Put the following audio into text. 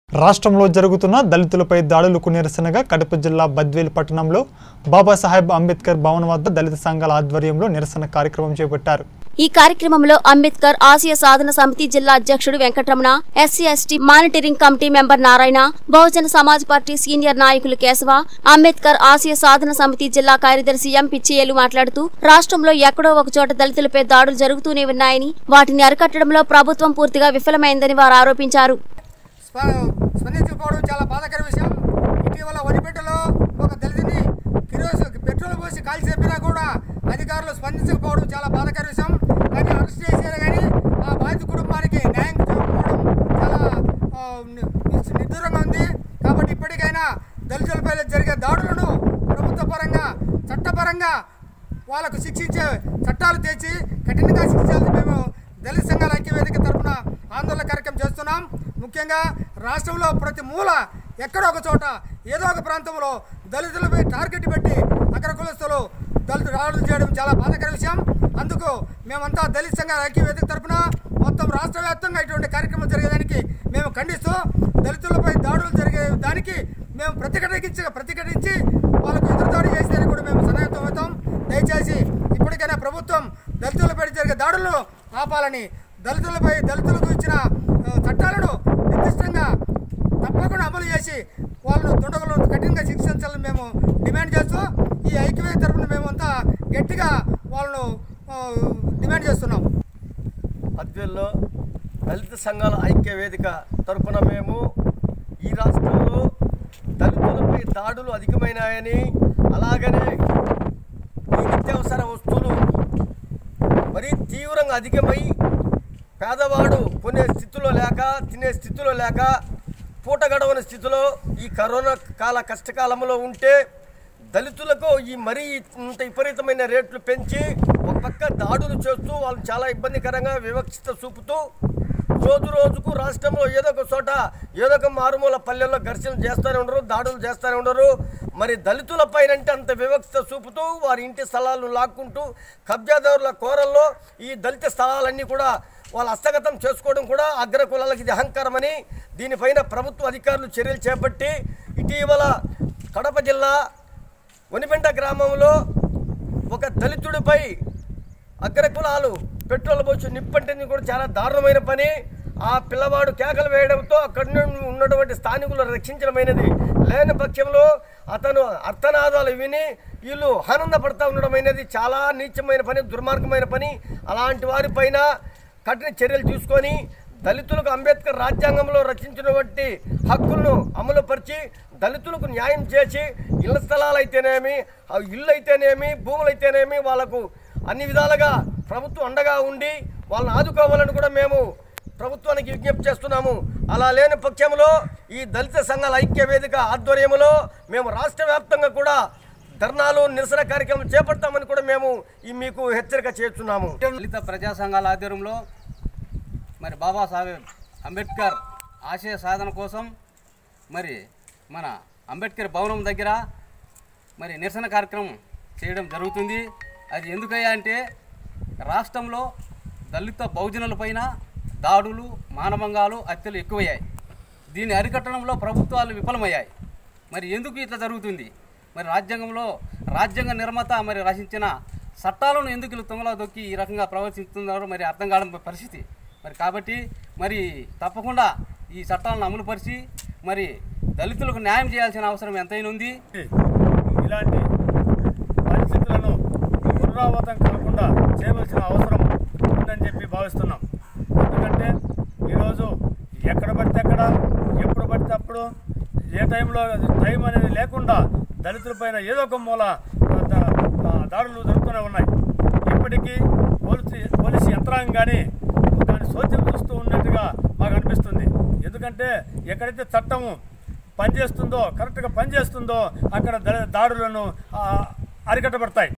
రాష్ట్రంలో జరుగుతున్న దళితులపై దాడులకు నిరసనగా కడప జిల్లా బద్వేలు పట్టణంలో బాబాసాహెబ్ అంబేద్కర్ భవన్ వద్ద దళిత సంఘాల ఆధ్వర్యంలో నిరసన కార్యక్రమం చేపట్టారు ఈ కార్యక్రమంలో అంబేద్కర్ ఆసియా సాధన సమితి జిల్లా అధ్యక్షుడు Venkataramana SC ST monitoring committee member Narayana Bahujan Samaj Party senior నాయకులు కేశవ అంబేద్కర్ ఆసియా సాధన సమితి జిల్లా కార్యదర్శి ఎం పిచ్చియేలు మాట్లాడుతూ రాష్ట్రంలో ఎక్కడో ఒక చోట దళితులపై దాడులు జరుగుతూనే ఉన్నాయని వాటిని అరికట్టడంలో ప్రభుత్వం పూర్తిగా విఫలమైందని వారు ఆరోపించారు స్ప- స్పందించకపోవడం చాలా బాధాకర విషయం ఇటీవల వనిపెట్టలో ఒక దళితుని కిరోసి పెట్రోల్ పోసి కాల్చి చెప్పినా కూడా అధికారులు స్పందించకపోవడం చాలా బాధాకర విషయం కానీ అరెస్ట్ చేశారు కానీ ఆ బాధిత కుటుంబానికి న్యాయం చేయకపోవడం చాలా ఆ, ని- ని- నిదూరంగా ఉంది కాబట్టి ఇప్పటికైనా దళితులపై జరిగే దాడులను ప్రభుత్వ పరంగా చట్టపరంగా వాళ్ళకు శిక్షించే చట్టాలు తెచ్చి కఠినంగా శిక్షించాలని మేము దళిత సంఘాల ఐక్యవేదిక తరఫున ఆందోళన కార్యక్రమం చేస్తున్నాం ముఖ్యంగా రాష్ట్రంలో ప్రతి మూల ఎక్కడో ఒక చోట ఏదో ఒక ప్రాంతంలో దళితులపై టార్గెట్ పెట్టి అగ్ర కులస్తులు దళితులు దాడులు చేయడం చాలా బాధాకర విషయం అందుకు మేమంతా దళిత సంఘాల ఐక్యవేదిక తరఫున మొత్తం రాష్ట్ర వ్యాప్తంగా ఇటువంటి కార్యక్రమం జరిగేదానికి మేము ఖండిస్తూ దళితులపై దాడులు జరిగే దానికి మేము ప్రతిఘటించి ప్రతిఘటించి వాళ్ళకు ఎదురుదాడి చేసేదానికి కూడా మేము సన్నాహితం అవుతాం దయచేసి ఇప్పటికైనా ప్రభుత్వం దళితులపై జరిగే దాడులను ఆపాలని దళితులపై దళితులకు ఇచ్చిన ఆ, చట్టాలను నిర్దిష్టంగా తప్పకుండా అమలు చేసి వాళ్ళను దుండగులను కఠినంగా శిక్షించాలని మేము డిమాండ్ చేస్తూ ఈ ఐక్యవేద తరఫున మేమంతా గట్టిగా వాళ్ళను ఆ, డిమాండ్ చేస్తున్నాం అద్వెల్లో దళిత సంఘాల ఐక్య వేదిక తరపున మేము ఈ రాష్ట్రంలో దళితులపై దాడులు అధికమైనాయని అలాగనే ఈ నిత్యావసర వస్తువులు మరీ తీవ్రంగా అధికమై పేదవాడు కొనే స్థితిలో లేక తినే స్థితిలో లేక పూట గడవని స్థితిలో ఈ కరోనా కాల కష్టకాలంలో ఉంటే దళితులకు ఈ మరీ ఇంత విపరీతమైన రేట్లు పెంచి ఒక పక్క దాడులు చేస్తూ వాళ్ళు చాలా ఇబ్బందికరంగా వివక్షత చూపుతూ రోజు రోజుకు రాష్ట్రంలో ఏదో ఒక చోట ఏదో ఒక మారుమూల పల్లెల్లో ఘర్షణలు చేస్తూనే ఉండరు దాడులు చేస్తూనే ఉండరు మరి దళితుల పైన అంటే అంత వివక్షత చూపుతూ వారి ఇంటి స్థలాలను లాక్కుంటూ కబ్జాదారుల కోరల్లో ఈ దళిత స్థలాలన్నీ కూడా వాళ్ళ హస్తగతం చేసుకోవడం కూడా అగ్ర కులాలకు ఇది అహంకారమని దీనిపైన ప్రభుత్వ అధికారులు చర్యలు చేపట్టి ఇటీవల కడప జిల్లా వనిపెంట గ్రామంలో ఒక దళితుడిపై అగ్ర కులాలు పెట్రోల్ పోసి నిప్పంటింది కూడా చాలా దారుణమైన పని ఆ పిల్లవాడు కేకలు వేయడంతో అక్కడ నుండి ఉన్నటువంటి స్థానికులు రక్షించడమైనది లేని పక్షంలో అతను అర్థనాదాలు విని వీళ్ళు ఆనందపడతా ఉండడమైనది చాలా నీచమైన పని దుర్మార్గమైన పని అలాంటి వారిపైన కఠిన చర్యలు తీసుకొని దళితులకు అంబేద్కర్ రాజ్యాంగంలో రచించినటువంటి హక్కులను అమలుపరిచి దళితులకు న్యాయం చేసి ఇళ్ల స్థలాలు అయితేనేమి ఆ ఇల్లు అయితేనేమి భూములు అయితేనేమి వాళ్ళకు అన్ని విధాలుగా ప్రభుత్వం అండగా ఉండి వాళ్ళని ఆదుకోవాలని కూడా మేము ప్రభుత్వానికి విజ్ఞప్తి చేస్తున్నాము అలా లేని పక్షంలో ఈ దళిత సంఘాల ఐక్య వేదిక ఆధ్వర్యంలో మేము రాష్ట్ర వ్యాప్తంగా కూడా ధర్నాలు నిరసన కార్యక్రమం చేపడతామని కూడా మేము ఈ మీకు హెచ్చరిక చేస్తున్నాము దళిత ప్రజా సంఘాల ఆధ్వర్యంలో మరి బాబాసాహెబ్ అంబేద్కర్ ఆశయ సాధన కోసం మరి మన అంబేద్కర్ భవనం దగ్గర మరి నిరసన కార్యక్రమం చేయడం జరుగుతుంది అది ఎందుకయ్యా అంటే రాష్ట్రంలో దళిత బహుజనులపైన దాడులు మానభంగాలు హత్యలు ఎక్కువయ్యాయి దీన్ని అరికట్టడంలో ప్రభుత్వాలు విఫలమయ్యాయి మరి ఎందుకు ఇట్లా జరుగుతుంది మరి రాజ్యాంగంలో రాజ్యాంగ నిర్మాత మరి రచించిన చట్టాలను ఎందుకు వీళ్ళు తుంగలో దొక్కి ఈ రకంగా ప్రవర్తిస్తున్నారో మరి అర్థం కావడం పరిస్థితి మరి కాబట్టి మరి తప్పకుండా ఈ చట్టాలను అమలుపరిచి మరి దళితులకు న్యాయం చేయాల్సిన అవసరం ఎంతైనా ఉంది ఇలాంటి పరిస్థితులను పునరావృతం కాకుండా చేయవలసిన అవసరం ఉందని చెప్పి భావిస్తున్నాం ఎందుకంటే ఈరోజు ఎక్కడ పడితే అక్కడ ఎప్పుడు పడితే అప్పుడు ఏ టైంలో టైం అనేది లేకుండా దళితులపైన ఏదో ఒక మూల ద- ఆ, దాడులు జరుగుతూనే ఉన్నాయి ఇప్పటికీ పోలీసు పోలీసు యంత్రాంగం కానీ దాని సోద్యం చూస్తూ ఉన్నట్టుగా మాకు అనిపిస్తుంది ఎందుకంటే ఎక్కడైతే చట్టము పనిచేస్తుందో కరెక్ట్గా పనిచేస్తుందో అక్కడ ద- దాడులను ఆ, అరికట్టబడతాయి